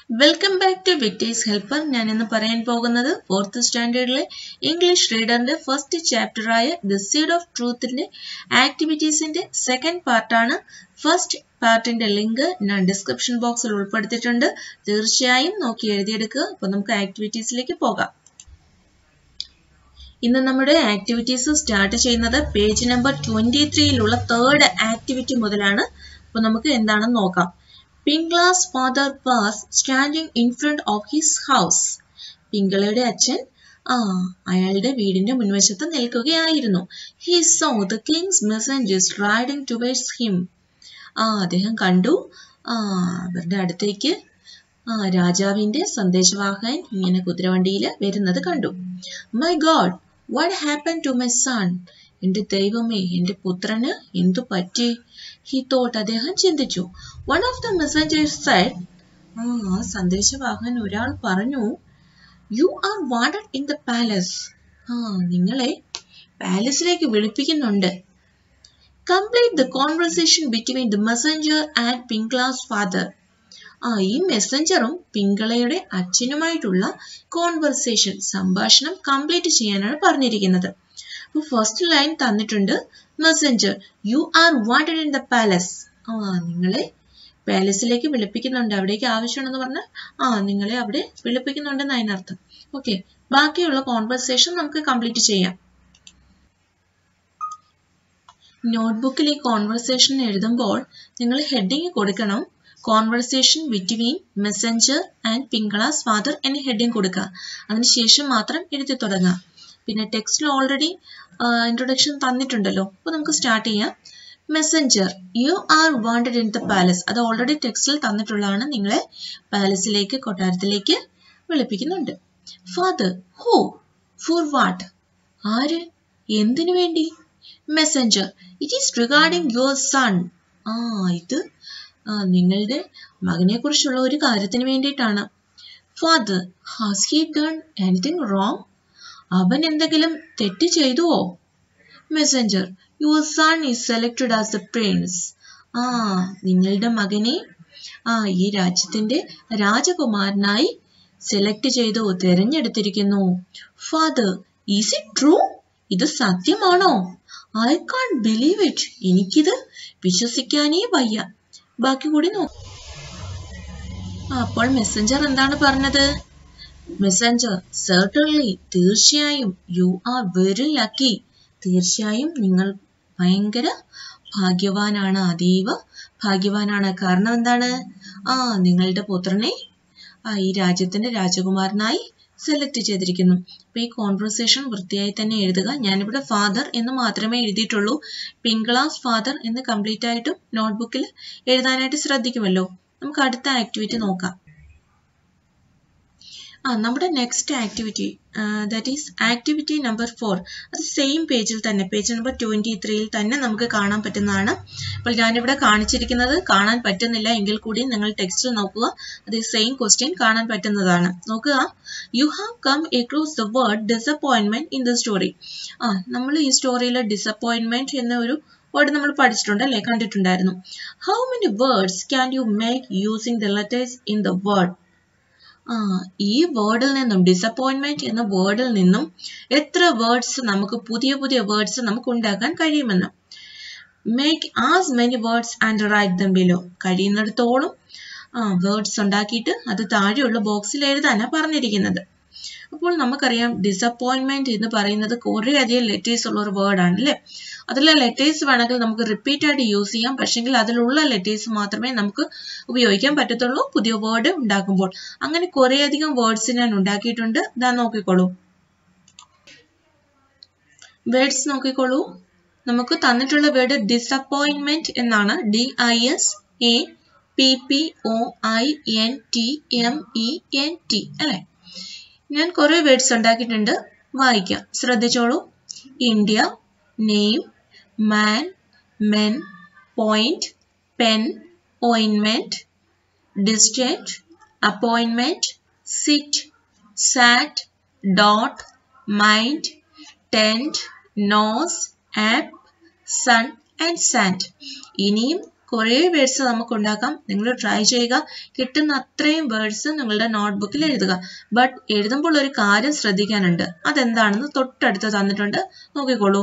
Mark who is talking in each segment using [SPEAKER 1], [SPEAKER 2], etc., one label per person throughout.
[SPEAKER 1] Welcome back to Victors helper ഞാൻ ഇന്ന് പറയാൻ പോകുന്നത് ഫോർത്ത് സ്റ്റാൻഡേർഡിലെ ഇംഗ്ലീഷ് റീഡറിന്റെ ഫസ്റ്റ് ചാപ്റ്ററായ ദ സീഡ് ഓഫ് ട്രൂത്തിന്റെ ആക്ടിവിറ്റീസിന്റെ സെക്കൻഡ് പാർട്ടാണ് ഫസ്റ്റ് പാർട്ടിന്റെ ലിങ്ക് ഞാൻ ഡിസ്ക്രിപ്ഷൻ ബോക്സിൽ ഉൾപ്പെടുത്തിയിട്ടുണ്ട് തീർച്ചയായും നോക്കി എഴുതിയെടുക്കുക അപ്പൊ നമുക്ക് ആക്ടിവിറ്റീസിലേക്ക് പോകാം ഇന്ന് നമ്മുടെ ആക്ടിവിറ്റീസ് സ്റ്റാർട്ട് ചെയ്യുന്നത് പേജ് നമ്പർ ട്വന്റി ത്രീയിലുള്ള തേർഡ് ആക്ടിവിറ്റി മുതലാണ് അപ്പൊ നമുക്ക് എന്താണെന്ന് നോക്കാം Pingala's father was standing in front of his house പിങ്കളയുടെ അച്ഛൻ ആ അയാളുടെ വീടിന്റെ മുൻവശത്ത് നിൽക്കുകയായിരുന്നു he saw the king's messengers riding towards him ആ അദ്ദേഹം കണ്ടു ആ അവരുടെ അടുത്തേക്ക് ആ രാജാവിന്റെ സന്ദേശവാഹകൻ ഇങ്ങനെ കുതിരവണ്ടിയിൽ വരുന്നത് കണ്ടു my god what happen to my son എന്റെ ദൈവമേ എന്റെ പുത്രന് എന്തു പറ്റി ഹി തോട്ട് അദ്ദേഹം ചിന്തിച്ചു one of the messengers said ആ സന്ദേശവാഹകൻ ഒരാൾ പറഞ്ഞു you are wanted in the palace ആ നിങ്ങളെ പാലസിലേക്ക് വിളിപ്പിക്കുന്നുണ്ട് complete the conversation between the messenger and Pingala's father ആ ഈ മെസ്സഞ്ചറും പിങ്കളയുടെ അച്ഛനുമായിട്ടുള്ള കോൺവെർസേഷൻ സംഭാഷണം കംപ്ലീറ്റ് ചെയ്യാനാണ് പറഞ്ഞിരിക്കുന്നത് അപ്പോൾ ഫസ്റ്റ് ലൈൻ തന്നിട്ടുണ്ട് messenger you are wanted in the palace ആ നിങ്ങളെ പാലസിലേക്ക് വിളിപ്പിക്കുന്നുണ്ട് അവിടേക്ക് ആവശ്യമുണ്ടെന്ന് പറഞ്ഞാൽ ആ നിങ്ങളെ അവിടെ വിളിപ്പിക്കുന്നുണ്ടെന്ന് അതിനർത്ഥം ഓക്കെ ബാക്കിയുള്ള കോൺവെർസേഷൻ നമുക്ക് കംപ്ലീറ്റ് ചെയ്യാം നോട്ട്ബുക്കിൽ ഈ കോൺവെർസേഷൻ എഴുതുമ്പോൾ നിങ്ങൾ ഹെഡിങ് കൊടുക്കണം conversation between messenger and Pingala's father എന്ന ഹെഡിങ് കൊടുക്കുക അതിനുശേഷം മാത്രം എഴുതി തുടങ്ങുക പിന്നെ ടെക്സ്റ്റിൽ ഓൾറെഡി ഇൻട്രൊഡക്ഷൻ തന്നിട്ടുണ്ടല്ലോ അപ്പോൾ നമുക്ക് സ്റ്റാർട്ട് ചെയ്യാം messenger you are wanted in the palace അത് ഓൾറെഡി ടെക്സ്റ്റിൽ തന്നിട്ടുള്ളതാണ് നിങ്ങളെ പാലസിലേക്ക് കൊട്ടാരത്തിലേക്ക് വിളിപ്പിക്കുന്നുണ്ട് ഫാദർ ഹോ ഫോർ വാട്ട് ആര് എന്തിനു വേണ്ടി messenger it is regarding your son ആ ഇത് നിങ്ങളുടെ മകനെ കുറിച്ചുള്ള ഒരു കാര്യത്തിന് വേണ്ടിയിട്ടാണ് father has he done anything wrong അവൻ എന്തെങ്കിലും തെറ്റ് ചെയ്തുവോ messenger your son is selected as a prince ആ നിങ്ങളുടെ മകനെ ആ ഈ രാജ്യത്തിന്റെ രാജകുമാരനായി സെലക്ട് ചെയ്തു തിരഞ്ഞെടുത്തിരിക്കുന്നു ഫാദർ ഈസ് ഇറ്റ് ട്രൂ ഇത് സത്യമാണോ ഐ കാൺ ബിലീവ് ഇറ്റ് എനിക്കിത് വിശ്വസിക്കാനേ വയ്യ ബാക്കി കൂടി നോക്കും അപ്പോൾ മെസ്സഞ്ചർ എന്താണ് പറഞ്ഞത് മെസ്സഞ്ചർ സെർട്ടൺലി തീർച്ചയായും യു ആർ വെരി ലക്കി തീർച്ചയായും നിങ്ങൾ ഭയങ്കര ഭാഗ്യവാനാണ് അതീവ ഭാഗ്യവാനാണ് കാരണം എന്താണ് ആ നിങ്ങളുടെ പുത്രനെ ആ ഈ രാജ്യത്തിന്റെ രാജകുമാരനായി സെലക്ട് ചെയ്തിരിക്കുന്നു അപ്പൊ ഈ കോൺവെർസേഷൻ വൃത്തിയായി തന്നെ എഴുതുക ഞാനിവിടെ ഫാദർ എന്ന് മാത്രമേ എഴുതിയിട്ടുള്ളൂ പിങ്കളാസ് ഫാദർ എന്ന് കംപ്ലീറ്റ് ആയിട്ടും നോട്ട്ബുക്കിൽ എഴുതാനായിട്ട് ശ്രദ്ധിക്കുമല്ലോ നമുക്ക് അടുത്ത ആക്ടിവിറ്റി നോക്കാം ആ നമ്മുടെ next activity that is activity number four അത് സെയിം പേജിൽ തന്നെ പേജ് നമ്പർ ട്വന്റി ത്രീയിൽ തന്നെ നമുക്ക് കാണാൻ പറ്റുന്നതാണ് അപ്പോൾ ഞാനിവിടെ കാണിച്ചിരിക്കുന്നത് കാണാൻ പറ്റുന്നില്ല എങ്കിൽ കൂടി നിങ്ങൾ ടെക്സ്റ്റ് നോക്കുക അത് സെയിം ക്വസ്റ്റ്യൻ കാണാൻ പറ്റുന്നതാണ് നോക്കുക you have come across the word disappointment in the story ആ നമ്മൾ ഈ സ്റ്റോറിയിൽ ഡിസപ്പോയിൻമെന്റ് എന്ന ഒരു വേർഡ് നമ്മൾ പഠിച്ചിട്ടുണ്ട് അല്ലെ കണ്ടിട്ടുണ്ടായിരുന്നു how many words can you make using the letters in the word ആ ഈ വേർഡിൽ നിന്നും ഡിസപ്പോയിൻമെന്റ് എന്ന വേർഡിൽ നിന്നും എത്ര വേർഡ്സ് നമുക്ക് പുതിയ പുതിയ വേർഡ്സ് നമുക്ക് ഉണ്ടാക്കാൻ കഴിയുമെന്ന് make as many words and write them below കഴിയുന്നിടത്തോളം ആ വേർഡ്സ് ഉണ്ടാക്കിയിട്ട് അത് താഴെയുള്ള ബോക്സിൽ എഴുതാനാണ് പറഞ്ഞിരിക്കുന്നത് അപ്പോൾ നമുക്കറിയാം ഡിസപ്പോയിൻമെന്റ് എന്ന് പറയുന്നത് കുറേ അധികം ലെറ്റേഴ്സ് ഉള്ള ഒരു വേർഡാണ് അല്ലേ അതിലെ ലെറ്റേഴ്സ് വേണമെങ്കിൽ നമുക്ക് റിപ്പീറ്റ് ആയിട്ട് യൂസ് ചെയ്യാം പക്ഷെങ്കിൽ അതിലുള്ള ലെറ്റേഴ്സ് മാത്രമേ നമുക്ക് ഉപയോഗിക്കാൻ പറ്റത്തുള്ളൂ പുതിയ വേർഡ് ഉണ്ടാക്കുമ്പോൾ അങ്ങനെ കുറേ അധികം വേർഡ്സ് ഞാൻ ഉണ്ടാക്കിയിട്ടുണ്ട് ഇതാ നോക്കിക്കോളൂ വേർഡ്സ് നോക്കിക്കോളൂ നമുക്ക് തന്നിട്ടുള്ള വേർഡ് ഡിസപ്പോയിൻമെന്റ് എന്നാണ് D I S A P P O I N T M E N T അല്ലെ ഞാൻ കുറെ വേർഡ്സ് ഉണ്ടാക്കിയിട്ടുണ്ട് വായിക്കാം ശ്രദ്ധിച്ചോളൂ India name man men point pen ഓയിൻമെന്റ് distant അപ്പോയിൻമെന്റ് sit SAT dot mind tent nose app sun and sand ഇനിയും കുറേ words നമുക്ക് ഉണ്ടാക്കാം നിങ്ങൾ ട്രൈ ചെയ്യുക കിട്ടുന്ന അത്രയും വേർഡ്സ് നിങ്ങളുടെ നോട്ട്ബുക്കിൽ എഴുതുക ബട്ട് എഴുതുമ്പോൾ ഒരു കാര്യം ശ്രദ്ധിക്കാനുണ്ട് അതെന്താണെന്ന് തൊട്ടടുത്ത് തന്നിട്ടുണ്ട് നോക്കിക്കോളൂ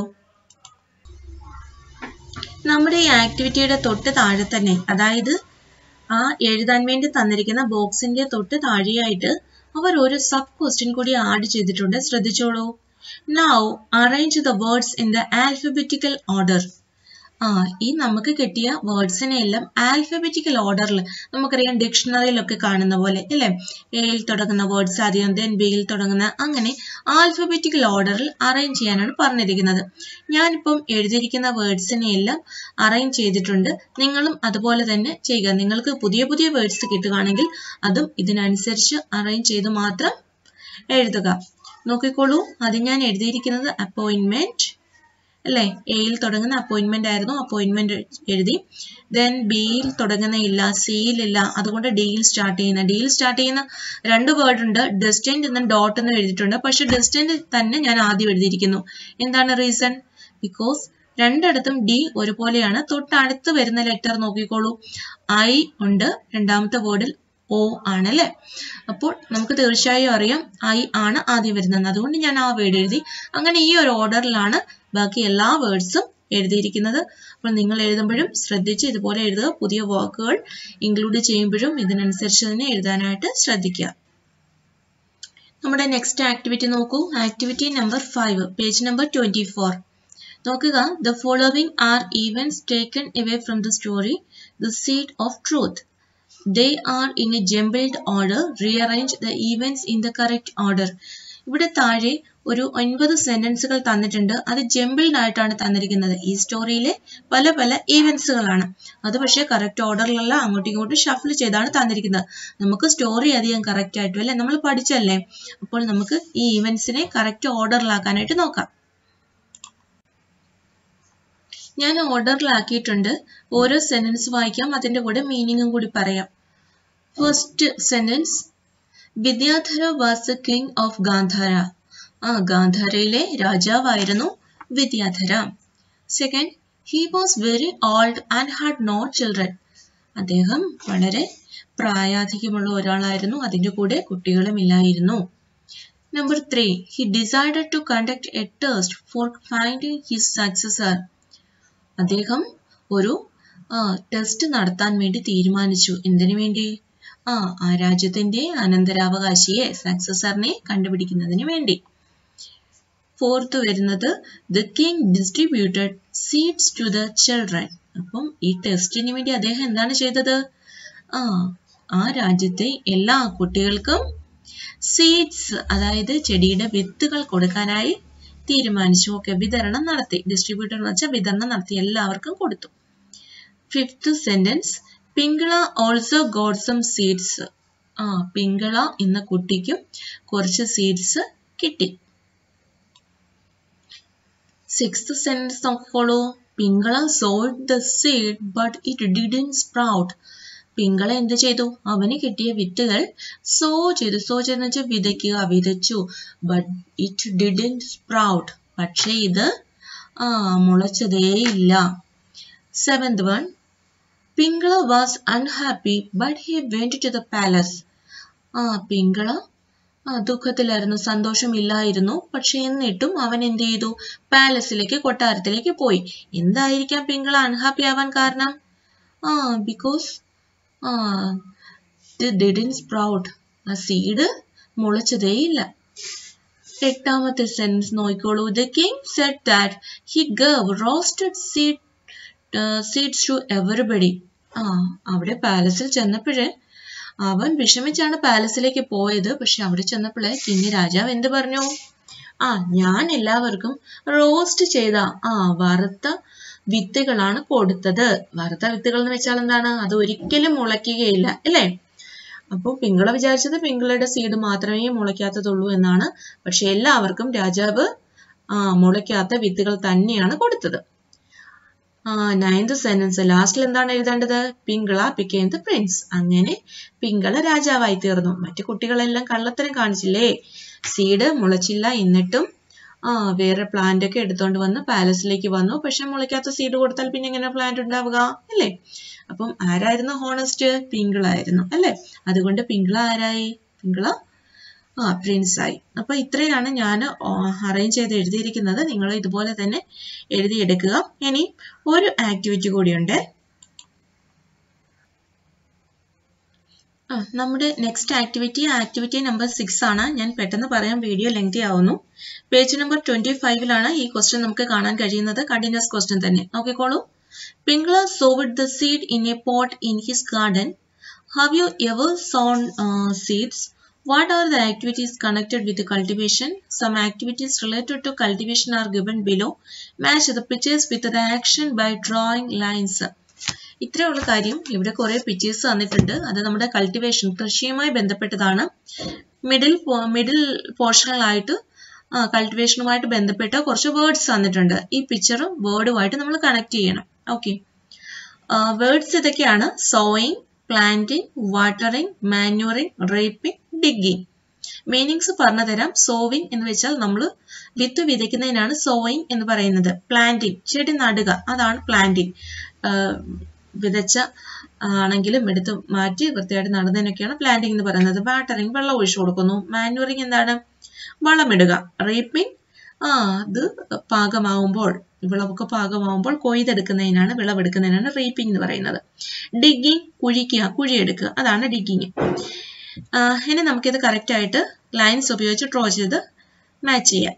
[SPEAKER 1] നമ്മുടെ ഈ ആക്ടിവിറ്റിയുടെ തൊട്ട് താഴെ തന്നെ അതായത് ആ എഴുതാൻ വേണ്ടി തന്നിരിക്കുന്ന ബോക്സിന്റെ തൊട്ട് താഴെയായിട്ട് അവർ ഒരു സബ് ക്വസ്റ്റ്യൻ കൂടി ആഡ് ചെയ്തിട്ടുണ്ട് ശ്രദ്ധിച്ചോളൂ now arrange the words in the alphabetical order ആ ഈ നമുക്ക് കിട്ടിയ വേർഡ്സിനെ എല്ലാം ആൽഫബറ്റിക്കൽ ഓർഡറിൽ നമുക്കറിയാം ഡിക്ഷണറിയിലൊക്കെ കാണുന്ന പോലെ അല്ലേ എയിൽ തുടങ്ങുന്ന വേർഡ്സ് ആദ്യം ദെൻ ബിയിൽ തുടങ്ങുന്ന അങ്ങനെ ആൽഫബറ്റിക്കൽ ഓർഡറിൽ അറേഞ്ച് ചെയ്യാനാണ് പറഞ്ഞിരിക്കുന്നത് ഞാനിപ്പം എഴുതിയിരിക്കുന്ന വേർഡ്സിനെ എല്ലാം അറേഞ്ച് ചെയ്തിട്ടുണ്ട് നിങ്ങളും അതുപോലെ തന്നെ ചെയ്യുക നിങ്ങൾക്ക് പുതിയ പുതിയ വേർഡ്സ് കിട്ടുകയാണെങ്കിൽ അതും ഇതിനനുസരിച്ച് അറേഞ്ച് ചെയ്ത് മാത്രം എഴുതുക നോക്കിക്കോളൂ അത് ഞാൻ എഴുതിയിരിക്കുന്നത് അപ്പോയിന്റ്മെന്റ് അല്ലേ എയിൽ തുടങ്ങുന്ന അപ്പോയിന്റ്മെന്റ് ആയിരുന്നു അപ്പോയിന്റ്മെന്റ് എഴുതി ദെൻ ബിയിൽ തുടങ്ങുന്ന ഇല്ല സിയിൽ ഇല്ല അതുകൊണ്ട് ഡിയിൽ സ്റ്റാർട്ട് ചെയ്യുന്ന ഡിയിൽ സ്റ്റാർട്ട് ചെയ്യുന്ന രണ്ട് വേർഡ് ഉണ്ട് ഡിസ്റ്റന്റ് എന്നും ഡോട്ട് എന്നും എഴുതിയിട്ടുണ്ട് പക്ഷെ ഡിസ്റ്റന്റ് തന്നെ ഞാൻ ആദ്യം എഴുതിയിരിക്കുന്നു എന്താണ് റീസൺ ബിക്കോസ് രണ്ടിടത്തും ഡി ഒരുപോലെയാണ് തൊട്ടടുത്ത് വരുന്ന ലെറ്റർ നോക്കിക്കോളൂ ഐ ഉണ്ട് രണ്ടാമത്തെ വേർഡിൽ ഒ ആണ് അല്ലേ അപ്പോൾ നമുക്ക് തീർച്ചയായും അറിയാം ഐ ആണ് ആദ്യം വരുന്നത് അതുകൊണ്ട് ഞാൻ ആ വേർഡ് എഴുതി അങ്ങനെ ഈ ഒരു ഓർഡറിലാണ് ബാക്കി എല്ലാ വേർഡ്സും എഴുതിയിരിക്കുന്നത് അപ്പോൾ നിങ്ങൾ എഴുതുമ്പോഴും ശ്രദ്ധിച്ച് ഇതുപോലെ എഴുതുക പുതിയ വാക്കുകൾ ഇൻക്ലൂഡ് ചെയ്യുമ്പോഴും ഇതിനനുസരിച്ച് തന്നെ എഴുതാനായിട്ട് ശ്രദ്ധിക്കുക നമ്മുടെ നെക്സ്റ്റ് ആക്ടിവിറ്റി നോക്കൂ activity number five page number twenty four നോക്കുക the following are events taken away from the story the seed of truth they are in a jumbled order rearrange the events in the correct order ഇവിടെ താഴെ ഒരു ഒൻപത് സെന്റൻസുകൾ തന്നിട്ടുണ്ട് അത് jumbled ആയിട്ടാണ് തന്നിരിക്കുന്നത് ഈ സ്റ്റോറിയിലെ പല പല ഈവൻസുകളാണ് അത് പക്ഷേ കറക്റ്റ് ഓർഡറിലല്ല അങ്ങോട്ടും ഇങ്ങോട്ടും ഷഫിൾ ചെയ്താണ് തന്നിരിക്കുന്നത് നമുക്ക് സ്റ്റോറി അധികം കറക്റ്റ് ആയിട്ടും അല്ലേ നമ്മൾ പഠിച്ചല്ലേ അപ്പോൾ നമുക്ക് ഈ ഈവൻസിനെ കറക്റ്റ് ഓർഡറിലാക്കാനായിട്ട് നോക്കാം ഞാൻ ഓർഡറിലാക്കിയിട്ടുണ്ട് ഓരോ സെന്റൻസ് വായിക്കാം അതിന്റെ കൂടെ മീനിങ്ങും കൂടി പറയാം first sentence Vidyadhara was a king of Gandhara ആ ഗാന്ധാരയിലെ രാജാവായിരുന്നു Vidyadhara second he was very old and had no children അദ്ദേഹം വളരെ പ്രായാധിക്യമുള്ള ഒരാളായിരുന്നു അതിന്റെ കൂടെ കുട്ടികളും ഇല്ലായിരുന്നു number three he decided to conduct a test for finding his successor അദ്ദേഹം ഒരു ടെസ്റ്റ് നടത്താൻ വേണ്ടി തീരുമാനിച്ചു എന്തിനു വേണ്ടി ആ ആ രാജ്യത്തിന്റെ അനന്തരാവകാശിയെ സക്സസറിനെ കണ്ടുപിടിക്കുന്നതിന് വേണ്ടി ഫോർത്ത് വരുന്നത് the king distributed seeds to the children അപ്പം ഈ ടെസ്റ്റിന് വേണ്ടി അദ്ദേഹം എന്താണ് ചെയ്തത് ആ ആ രാജ്യത്തെ എല്ലാ കുട്ടികൾക്കും സീഡ്സ് അതായത് ചെടിയുടെ വിത്തുകൾ കൊടുക്കാനായി തീരുമാനിച്ചു ഓക്കെ വിതരണം നടത്തി ഡിസ്ട്രിബ്യൂട്ടർ എന്ന് വെച്ചാൽ വിതരണം നടത്തി എല്ലാവർക്കും കൊടുത്തു fifth sentence Pingala also got some seeds ആ പിങ്കള എന്ന കുട്ടിക്കും കുറച്ച് സീഡ്സ് കിട്ടി സിക്സ്ത് സെന്റൻസ് നോക്കിക്കോളൂ Pingala sowed the seed but it didn't sprout Pingala എന്ത് ചെയ്തു അവന് കിട്ടിയ വിത്തുകൾ സോ ചെയ്തു സോ ചെയ്തെന്ന് വെച്ചാൽ വിതയ്ക്കുക വിതച്ചു ബട്ട് ഇറ്റ് ഡിഡിൻ സ്പ്രൗട്ട് പക്ഷെ ഇത് ആ മുളച്ചതേയില്ല seventh one Pingala was unhappy but he went to the palace ആ പിങ്കള ആ ദുഃഖത്തിലായിരുന്നു സന്തോഷമില്ലായിരുന്നു പക്ഷെ എന്നിട്ടും അവൻ എന്ത് ചെയ്തു പാലസിലേക്ക് കൊട്ടാരത്തിലേക്ക് പോയി എന്തായിരിക്കാം പിങ്കള അൺഹാപ്പി ആവാൻ കാരണം ആ ബിക്കോസ് ആ ഡിഡിൻ സ്പ്രൗട്ട് ആ സീഡ് മുളച്ചതേയില്ല എട്ടാമത്തെ സെൻസ് നോക്കിക്കോളൂ the king said that he gave roasted seed seeds to everybody ആ അവിടെ പാലസിൽ ചെന്നപ്പോഴേ അവൻ വിഷമിച്ചാണ് പാലസിലേക്ക് പോയത് പക്ഷെ അവിടെ ചെന്നപ്പോഴേ കിങ് രാജാവ് എന്ത് പറഞ്ഞു ആ ഞാൻ എല്ലാവർക്കും റോസ്റ്റ് ചെയ്ത ആ വറുത്ത വിത്തുകളാണ് കൊടുത്തത് വറുത്ത വിത്തുകൾ എന്ന് വെച്ചാൽ എന്താണ് അത് ഒരിക്കലും മുളയ്ക്കുകയില്ല അല്ലേ അപ്പോൾ പിങ്കള വിചാരിച്ചത് പിങ്കളയുടെ സീഡ് മാത്രമേ മുളയ്ക്കാത്തതുള്ളൂ എന്നാണ് പക്ഷെ എല്ലാവർക്കും രാജാവ് ആ മുളയ്ക്കാത്ത വിത്തുകൾ തന്നെയാണ് കൊടുത്തത് ആ നയൻത് സെന്റൻസ് ലാസ്റ്റിൽ എന്താണ് എഴുതേണ്ടത് പിങ്കള പിക്കേം ദ പ്രിൻസ് അങ്ങനെ പിങ്കള രാജാവായി തീർന്നു മറ്റു കുട്ടികളെല്ലാം കള്ളത്തരം കാണിച്ചില്ലേ സീഡ് മുളച്ചില്ല എന്നിട്ടും ആ വേറെ പ്ലാന്റ് ഒക്കെ എടുത്തോണ്ട് വന്ന് പാലസിലേക്ക് വന്നു പക്ഷെ മുളയ്ക്കാത്ത സീഡ് കൊടുത്താൽ പിന്നെ എങ്ങനെ പ്ലാന്റ് ഉണ്ടാവുക അല്ലേ അപ്പം ആരായിരുന്നു ഹോണസ്റ്റ് പിങ്കിളായിരുന്നു അല്ലേ അതുകൊണ്ട് പിങ്കിള ആരായി പിങ്കിള ആ പ്രിൻസ് ആയി അപ്പൊ ഇത്രയാണ് ഞാൻ അറേഞ്ച് ചെയ്ത് എഴുതിയിരിക്കുന്നത് നിങ്ങൾ ഇതുപോലെ തന്നെ എഴുതിയെടുക്കുക ഇനി ഒരു ആക്ടിവിറ്റി കൂടിയുണ്ട് ആ നമ്മുടെ next activity activity number six ആണ് ഞാൻ പെട്ടെന്ന് പറയാൻ വീഡിയോ ലെങ്തി ആവുന്നു പേജ് നമ്പർ ട്വന്റി ഫൈവിലാണ് ഈ ക്വസ്റ്റ്യൻ നമുക്ക് കാണാൻ കഴിയുന്നത് കണ്ടിന്യൂസ് ക്വസ്റ്റ്യൻ തന്നെ നോക്കിക്കോളൂ Pingala sowed the seed in a pot in his garden have you ever sown seeds What are the activities connected with the cultivation? Some activities related to cultivation are given below. Match the pictures with the action by drawing lines. ഇത്രയുള്ള കാര്യം ഇവിടെ കുറെ pictures തന്നിട്ടുണ്ട് അത് നമ്മുടെ cultivation കൃഷിയുമായി ബന്ധപ്പെട്ടതാണ് middle middle പോർഷനിലായിട്ട് കൾട്ടിവേഷനുമായിട്ട് ബന്ധപ്പെട്ട കുറച്ച് വേർഡ്സ് തന്നിട്ടുണ്ട് ഈ പിക്ചറും വേർഡുമായിട്ട് നമ്മൾ കണക്ട് ചെയ്യണം ഓക്കെ വേർഡ്സ് ഇതൊക്കെയാണ് sowing planting watering manuring reaping digging meanings പറഞ്ഞു തരാം സോവിങ് എന്ന് വെച്ചാൽ നമ്മൾ വിത്ത് വിതയ്ക്കുന്നതിനാണ് സോയിങ് എന്ന് പറയുന്നത് പ്ലാന്റിംഗ് ചെടി നടുക അതാണ് പ്ലാന്റിംഗ് വിതച്ച ആണെങ്കിലും എടുത്ത് മാറ്റി വൃത്തിയായിട്ട് നടുന്നതിനൊക്കെയാണ് പ്ലാന്റിംഗ് എന്ന് പറയുന്നത് വാട്ടറിംഗ് വെള്ളം ഒഴിച്ചു കൊടുക്കുന്നു മാന്യൂറിംഗ് എന്താണ് വളമിടുക റീപ്പിംഗ് ആ അത് പാകമാവുമ്പോൾ വിളവൊക്കെ പാകമാവുമ്പോൾ കൊയ്തെടുക്കുന്നതിനാണ് വിളവെടുക്കുന്നതിനാണ് റീപ്പിംഗ് എന്ന് പറയുന്നത് ഡിഗിങ് കുഴിക്കുക കുഴിയെടുക്കുക അതാണ് ഡിഗിങ് ഇനി നമുക്കിത് കറക്റ്റ് ആയിട്ട് ലൈൻസ് ഉപയോഗിച്ച് ഡ്രോ ചെയ്ത് മാച്ച് ചെയ്യാം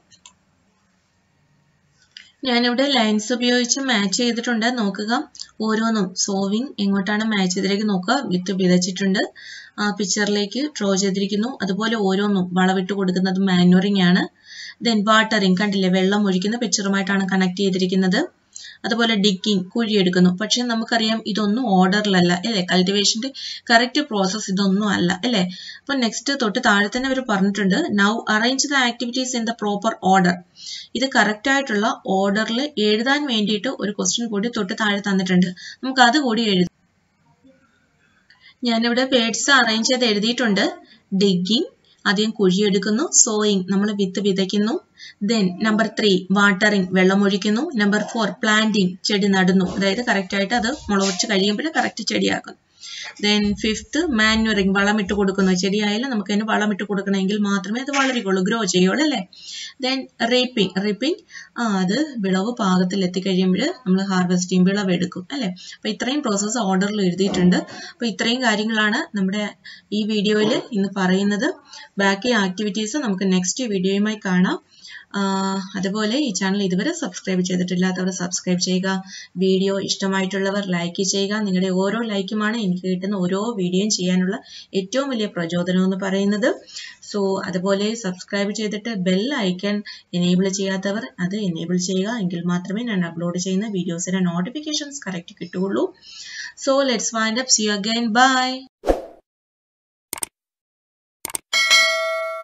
[SPEAKER 1] ഞാനിവിടെ ലൈൻസ് ഉപയോഗിച്ച് മാച്ച് ചെയ്തിട്ടുണ്ട് നോക്കുക ഓരോന്നും സോവിങ് എങ്ങോട്ടാണ് മാച്ച് ചെയ്തിലേക്ക് നോക്കുക വിത്ത് വിതച്ചിട്ടുണ്ട് ആ പിക്ചറിലേക്ക് ഡ്രോ ചെയ്തിരിക്കുന്നു അതുപോലെ ഓരോന്നും വളവിട്ട് കൊടുക്കുന്നത് മാനുവറിംഗ് ആണ് ദെൻ വാട്ടറിങ് കണ്ടില്ലേ വെള്ളം ഒഴിക്കുന്ന പിക്ചറുമായിട്ടാണ് കണക്ട് ചെയ്തിരിക്കുന്നത് അതുപോലെ ഡിഗിങ് കുഴിയെടുക്കുന്നു പക്ഷെ നമുക്കറിയാം ഇതൊന്നും ഓർഡറിലല്ല അല്ലേ കൾട്ടിവേഷന്റെ കറക്റ്റ് പ്രോസസ് ഇതൊന്നും അല്ല അല്ലേ അപ്പൊ നെക്സ്റ്റ് തൊട്ട് താഴെ തന്നെ അവർ പറഞ്ഞിട്ടുണ്ട് now arrange the activities in the proper order ഇത് കറക്റ്റ് ആയിട്ടുള്ള ഓർഡറിൽ എഴുതാൻ വേണ്ടിയിട്ട് ഒരു ക്വസ്റ്റ്യൻ കൂടി തൊട്ട് താഴെ തന്നിട്ടുണ്ട് നമുക്ക് അത് കൂടി എഴുതാം ഞാനിവിടെ വേർഡ്സ് അറേഞ്ച് ചെയ്ത് എഴുതിയിട്ടുണ്ട് ഡിഗിങ് ആദ്യം കുഴിയെടുക്കുന്നു സോയിങ് നമ്മൾ വിത്ത് വിതയ്ക്കുന്നു ദെൻ നമ്പർ ത്രീ വാട്ടറിങ് വെള്ളമൊഴിക്കുന്നു നമ്പർ ഫോർ പ്ലാന്റിങ് ചെടി നടുന്നു അതായത് കറക്റ്റ് ആയിട്ട് അത് മുളവച്ച് കഴിയുമ്പോൾ കറക്റ്റ് ചെടിയാക്കുന്നു ദെൻ ഫിഫ്ത്ത് മാന്യൂറിങ് വളമിട്ട് കൊടുക്കുന്നു ചെടിയായാലും നമുക്ക് അതിന് വളമിട്ട് കൊടുക്കണമെങ്കിൽ മാത്രമേ അത് വളരുകയുള്ളൂ ഗ്രോ ചെയ്യുള്ളൂ അല്ലേ ദെൻ റീപ്പിംഗ് റീപ്പിംഗ് ആ അത് വിളവ് പാകത്തിൽ എത്തിക്കഴിയുമ്പോൾ നമ്മൾ ഹാർവെസ്റ്റ് ചെയ്യും വിളവെടുക്കും അല്ലേ അപ്പൊ ഇത്രയും പ്രോസസ്സ് ഓർഡറിൽ എഴുതിയിട്ടുണ്ട് അപ്പൊ ഇത്രയും കാര്യങ്ങളാണ് നമ്മുടെ ഈ വീഡിയോയിൽ ഇന്ന് പറയുന്നത് ബാക്കി ആക്ടിവിറ്റീസ് നമുക്ക് നെക്സ്റ്റ് വീഡിയോയുമായി കാണാം അതുപോലെ ഈ ചാനൽ ഇതുവരെ സബ്സ്ക്രൈബ് ചെയ്തിട്ടില്ലാത്തവർ സബ്സ്ക്രൈബ് ചെയ്യുക വീഡിയോ ഇഷ്ടമായിട്ടുള്ളവർ ലൈക്ക് ചെയ്യുക നിങ്ങളുടെ ഓരോ ലൈക്കുമാണ് എനിക്ക് കിട്ടുന്ന ഓരോ വീഡിയോയും ചെയ്യാനുള്ള ഏറ്റവും വലിയ പ്രചോദനം എന്ന് പറയുന്നത് സോ അതുപോലെ സബ്സ്ക്രൈബ് ചെയ്തിട്ട് ബെൽ ഐക്കൺ എനേബിൾ ചെയ്യാത്തവർ അത് എനേബിൾ ചെയ്യുക എങ്കിൽ മാത്രമേ ഞാൻ അപ്ലോഡ് ചെയ്യുന്ന വീഡിയോസിന്റെ നോട്ടിഫിക്കേഷൻസ് കറക്റ്റ് കിട്ടുകയുള്ളൂ so let's wind up see again by